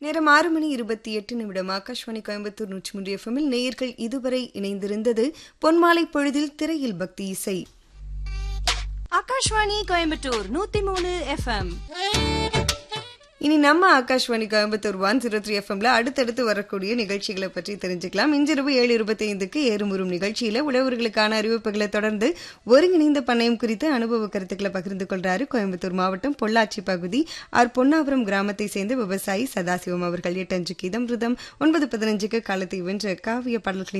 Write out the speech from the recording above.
நேரம் ஆறு மணி இருபத்தி எட்டு நிமிடம் ஆகாஷ்வாணி கோயம்புத்தூர் நூற்றி மூன்று எஃப்எம்மில் நேயர்கள் இதுவரை இணைந்திருந்தது பொன்மாலை பொழுதில் திரையில் பக்தி இசை ஆகாஷ்வாணி கோயம்புத்தூர் நூத்தி மூணு எஃப்எம் இனி நம்ம Akashvani Coimbatore one zero three எஃப்எம்ல அடுத்தடுத்து வரக்கூடிய நிகழ்ச்சிகளை பற்றி தெரிஞ்சுக்கலாம் இன்றிரவு ஏழு இருபத்தி ஐந்துக்கு ஏறுமுறும் நிகழ்ச்சியில உழவர்களுக்கான அறிவிப்புகளை தொடர்ந்து ஒருங்கிணைந்த பண்ணையம் குறித்து அனுபவ கருத்துக்களை பகிர்ந்து கொள்றாரு கோயம்புத்தூர் மாவட்டம் பொள்ளாச்சி பகுதி ஆர் பொன்னாபுரம் கிராமத்தை சேர்ந்த விவசாயி சதாசிவம் அவர்கள் எட்டு அஞ்சுக்கு இதம் ரிதம் ஒன்பது பதினஞ்சுக்கு காலத்தை வென்ற காவிய பாடல்களின்